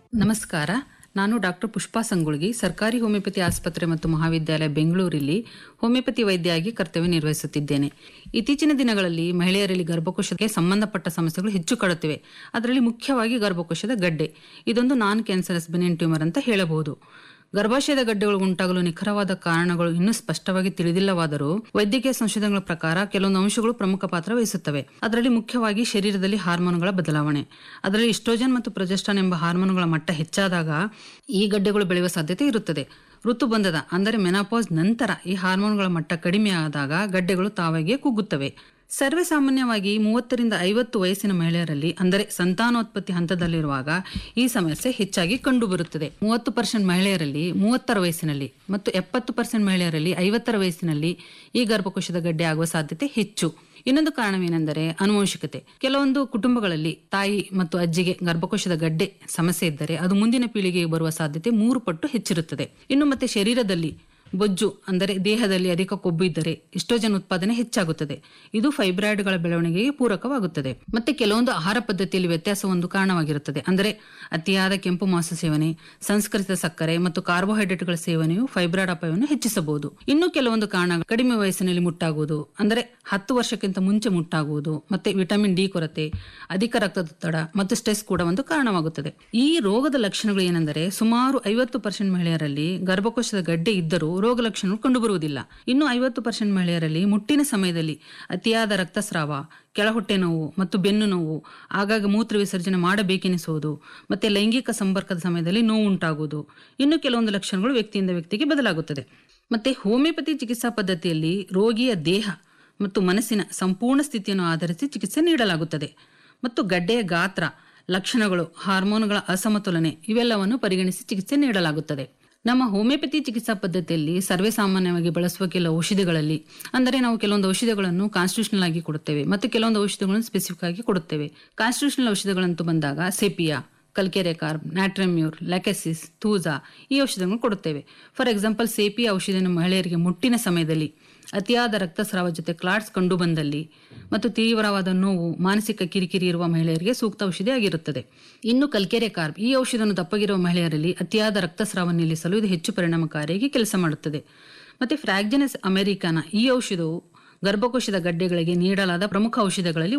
ನಮಸ್ಕಾರ ನಾನು ಡಾಕ್ಟರ್ ಪುಷ್ಪಾ ಸಂಗುಳ್ಗಿ ಸರ್ಕಾರಿ ಹೋಮಿಯೋಪತಿ ಆಸ್ಪತ್ರೆ ಮತ್ತು ಮಹಾವಿದ್ಯಾಲಯ ಬೆಂಗಳೂರಲ್ಲಿ ಹೋಮಿಯೋಪತಿ ವೈದ್ಯೆಯಾಗಿ ಕರ್ತವ್ಯ ನಿರ್ವಹಿಸುತ್ತಿದ್ದೇನೆ ಇತ್ತೀಚಿನ ದಿನಗಳಲ್ಲಿ ಮಹಿಳೆಯರಲ್ಲಿ ಗರ್ಭಕೋಶಕ್ಕೆ ಸಂಬಂಧಪಟ್ಟ ಸಮಸ್ಯೆಗಳು ಹೆಚ್ಚು ಕಾಡುತ್ತಿವೆ ಅದರಲ್ಲಿ ಮುಖ್ಯವಾಗಿ ಗರ್ಭಕೋಶದ ಗಡ್ಡೆ ಇದೊಂದು ನಾನ್ ಕ್ಯಾನ್ಸರಸ್ ಬೆನಿನ್ ಟ್ಯೂಮರ್ ಅಂತ ಹೇಳಬಹುದು ಗರ್ಭಾಶಯದ ಗಡ್ಡೆಗಳು ಉಂಟಾಗಲು ನಿಖರವಾದ ಕಾರಣಗಳು ಇನ್ನೂ ಸ್ಪಷ್ಟವಾಗಿ ತಿಳಿದಿಲ್ಲವಾದರೂ ವೈದ್ಯಕೀಯ ಸಂಶೋಧನೆಗಳ ಪ್ರಕಾರ ಕೆಲವೊಂದು ಅಂಶಗಳು ಪ್ರಮುಖ ಪಾತ್ರ ವಹಿಸುತ್ತವೆ ಅದರಲ್ಲಿ ಮುಖ್ಯವಾಗಿ ಶರೀರದಲ್ಲಿ ಹಾರ್ಮೋನುಗಳ ಬದಲಾವಣೆ ಅದರಲ್ಲಿ ಇಸ್ಟ್ರೋಜನ್ ಮತ್ತು ಪ್ರೊಜೆಸ್ಟ್ರಾನ್ ಎಂಬ ಹಾರ್ಮೋನುಗಳ ಮಟ್ಟ ಹೆಚ್ಚಾದಾಗ ಈ ಗಡ್ಡೆಗಳು ಬೆಳೆಯುವ ಸಾಧ್ಯತೆ ಇರುತ್ತದೆ ಋತುಬಂಧದ ಅಂದರೆ ಮೆನಾಪಾಸ್ ನಂತರ ಈ ಹಾರ್ಮೋನ್ಗಳ ಮಟ್ಟ ಕಡಿಮೆ ಆದಾಗ ಗಡ್ಡೆಗಳು ತಾವಾಗಿಯೇ ಕುಗ್ಗುತ್ತವೆ ಸರ್ವೇ ಸಾಮಾನ್ಯವಾಗಿ ಮೂವತ್ತರಿಂದ ಐವತ್ತು ವಯಸ್ಸಿನ ಮಹಿಳೆಯರಲ್ಲಿ ಅಂದರೆ ಸಂತಾನೋತ್ಪತ್ತಿ ಹಂತದಲ್ಲಿರುವಾಗ ಈ ಸಮಸ್ಯೆ ಹೆಚ್ಚಾಗಿ ಕಂಡುಬರುತ್ತದೆ ಮೂವತ್ತು ಪರ್ಸೆಂಟ್ ಮಹಿಳೆಯರಲ್ಲಿ ಮೂವತ್ತರ ವಯಸ್ಸಿನಲ್ಲಿ ಮತ್ತು ಎಪ್ಪತ್ತು ಪರ್ಸೆಂಟ್ ಮಹಿಳೆಯರಲ್ಲಿ ಐವತ್ತರ ವಯಸ್ಸಿನಲ್ಲಿ ಈ ಗರ್ಭಕೋಶದ ಗಡ್ಡೆ ಆಗುವ ಸಾಧ್ಯತೆ ಹೆಚ್ಚು ಇನ್ನೊಂದು ಕಾರಣವೇನೆಂದರೆ ಅನುವಂಶಿಕತೆ ಕೆಲವೊಂದು ಕುಟುಂಬಗಳಲ್ಲಿ ತಾಯಿ ಮತ್ತು ಅಜ್ಜಿಗೆ ಗರ್ಭಕೋಶದ ಗಡ್ಡೆ ಸಮಸ್ಯೆ ಇದ್ದರೆ ಅದು ಮುಂದಿನ ಪೀಳಿಗೆಗೆ ಬರುವ ಸಾಧ್ಯತೆ ಮೂರು ಪಟ್ಟು ಹೆಚ್ಚಿರುತ್ತದೆ ಇನ್ನು ಮತ್ತೆ ಶರೀರದಲ್ಲಿ ಬೊಜ್ಜು ಅಂದರೆ ದೇಹದಲ್ಲಿ ಅಧಿಕ ಕೊಬ್ಬು ಇದ್ದರೆ ಇಸ್ಟ್ರೋಜನ್ ಉತ್ಪಾದನೆ ಹೆಚ್ಚಾಗುತ್ತದೆ ಇದು ಫೈಬ್ರಾಯ್ಡ್ಗಳ ಬೆಳವಣಿಗೆಗೆ ಪೂರಕವಾಗುತ್ತದೆ ಮತ್ತೆ ಕೆಲವೊಂದು ಆಹಾರ ಪದ್ಧತಿಯಲ್ಲಿ ವ್ಯತ್ಯಾಸ ಒಂದು ಕಾರಣವಾಗಿರುತ್ತದೆ ಅಂದರೆ ಅತಿಯಾದ ಕೆಂಪು ಮಾಂಸ ಸೇವನೆ ಸಂಸ್ಕರಿಸಿದ ಸಕ್ಕರೆ ಮತ್ತು ಕಾರ್ಬೋಹೈಡ್ರೇಟ್ಗಳ ಸೇವನೆಯು ಫೈಬ್ರಾಯ್ಡ್ ಅಪಾಯವನ್ನು ಹೆಚ್ಚಿಸಬಹುದು ಇನ್ನು ಕೆಲವೊಂದು ಕಾರಣ ಕಡಿಮೆ ವಯಸ್ಸಿನಲ್ಲಿ ಮುಟ್ಟಾಗುವುದು ಅಂದರೆ ಹತ್ತು ವರ್ಷಕ್ಕಿಂತ ಮುಂಚೆ ಮುಟ್ಟಾಗುವುದು ಮತ್ತೆ ವಿಟಮಿನ್ ಡಿ ಕೊರತೆ ಅಧಿಕ ರಕ್ತದೊತ್ತಡ ಮತ್ತು ಸ್ಟ್ರೆಸ್ ಕೂಡ ಒಂದು ಕಾರಣವಾಗುತ್ತದೆ ಈ ರೋಗದ ಲಕ್ಷಣಗಳು ಏನೆಂದರೆ ಸುಮಾರು ಐವತ್ತು ಪರ್ಸೆಂಟ್ ಮಹಿಳೆಯರಲ್ಲಿ ಗರ್ಭಕೋಶದ ಗಡ್ಡೆ ಇದ್ದರೂ ರೋಗ ಲಕ್ಷಣಗಳು ಕಂಡುಬರುವುದಿಲ್ಲ ಇನ್ನು ಐವತ್ತು ಪರ್ಸೆಂಟ್ ಮಹಿಳೆಯರಲ್ಲಿ ಮುಟ್ಟಿನ ಸಮಯದಲ್ಲಿ ಅತಿಯಾದ ರಕ್ತಸ್ರಾವ ಕೆಳಹೊಟ್ಟೆ ನೋವು ಮತ್ತು ಬೆನ್ನು ನೋವು ಆಗಾಗ ಮೂತ್ರ ವಿಸರ್ಜನೆ ಮಾಡಬೇಕೆನಿಸುವುದು ಮತ್ತೆ ಲೈಂಗಿಕ ಸಂಪರ್ಕದ ಸಮಯದಲ್ಲಿ ನೋವು ಉಂಟಾಗುವುದು ಇನ್ನು ಕೆಲವೊಂದು ಲಕ್ಷಣಗಳು ವ್ಯಕ್ತಿಯಿಂದ ವ್ಯಕ್ತಿಗೆ ಬದಲಾಗುತ್ತದೆ ಮತ್ತೆ ಹೋಮಿಯೋಪತಿ ಚಿಕಿತ್ಸಾ ಪದ್ಧತಿಯಲ್ಲಿ ರೋಗಿಯ ದೇಹ ಮತ್ತು ಮನಸ್ಸಿನ ಸಂಪೂರ್ಣ ಸ್ಥಿತಿಯನ್ನು ಆಧರಿಸಿ ಚಿಕಿತ್ಸೆ ನೀಡಲಾಗುತ್ತದೆ ಮತ್ತು ಗಡ್ಡೆಯ ಗಾತ್ರ ಲಕ್ಷಣಗಳು ಹಾರ್ಮೋನುಗಳ ಅಸಮತೋಲನೆ ಇವೆಲ್ಲವನ್ನು ಪರಿಗಣಿಸಿ ಚಿಕಿತ್ಸೆ ನೀಡಲಾಗುತ್ತದೆ ನಮ್ಮ ಹೋಮಿಯೋಪತಿ ಚಿಕಿತ್ಸಾ ಪದ್ಧತಿಯಲ್ಲಿ ಸರ್ವೇ ಸಾಮಾನ್ಯವಾಗಿ ಬಳಸುವ ಕೆಲವು ಔಷಧಿಗಳಲ್ಲಿ ಅಂದರೆ ನಾವು ಕೆಲವೊಂದು ಔಷಧಿಗಳನ್ನು ಕಾನ್ಸ್ಟಿಟ್ಯೂಷನಲ್ ಆಗಿ ಕೊಡುತ್ತೇವೆ ಮತ್ತು ಕೆಲವೊಂದು ಔಷಧಿಗಳನ್ನು ಸ್ಪೆಸಿಫಿಕ್ ಆಗಿ ಕೊಡುತ್ತೇವೆ ಕಾನ್ಸ್ಟಿಟ್ಯೂಷನಲ್ ಔಷಧಿಗಳಂತೂ ಬಂದಾಗ ಸೆಪಿಯಾ ಕಲ್ಕೆರೆ ಕಾರ್ಬ್ ನ್ಯಾಟ್ರಮ್ಯೂರ್ ಲ್ಯಾಕೆಸಿಸ್ ತೂಜಾ ಈ ಔಷಧಿಗಳನ್ನು ಕೊಡುತ್ತೇವೆ ಫಾರ್ ಎಕ್ಸಾಂಪಲ್ ಸೇಪಿ ಔಷಧಿಯನ್ನು ಮಹಿಳೆಯರಿಗೆ ಮುಟ್ಟಿನ ಸಮಯದಲ್ಲಿ ಅತಿಯಾದ ರಕ್ತಸ್ರಾವ ಜೊತೆ ಕ್ಲಾಟ್ಸ್ ಕಂಡು ಬಂದಲ್ಲಿ ಮತ್ತು ತೀವ್ರವಾದ ನೋವು ಮಾನಸಿಕ ಕಿರಿಕಿರಿ ಇರುವ ಮಹಿಳೆಯರಿಗೆ ಸೂಕ್ತ ಔಷಧಿ ಆಗಿರುತ್ತದೆ ಇನ್ನು ಕಲ್ಕೆರೆ ಕಾರ್ಬ್ ಈ ಔಷಧವನ್ನು ದಪ್ಪಗಿರುವ ಮಹಿಳೆಯರಲ್ಲಿ ಅತಿಯಾದ ರಕ್ತಸ್ರಾವ ನಿಲ್ಲಿಸಲು ಇದು ಹೆಚ್ಚು ಪರಿಣಾಮಕಾರಿಯಾಗಿ ಕೆಲಸ ಮಾಡುತ್ತದೆ ಮತ್ತೆ ಫ್ರಾಗ್ಜೆನಸ್ ಅಮೆರಿಕಾನ ಈ ಔಷಧವು ಗರ್ಭಕೋಶದ ಗಡ್ಡೆಗಳಿಗೆ ನೀಡಲಾದ ಪ್ರಮುಖ ಔಷಧಗಳಲ್ಲಿ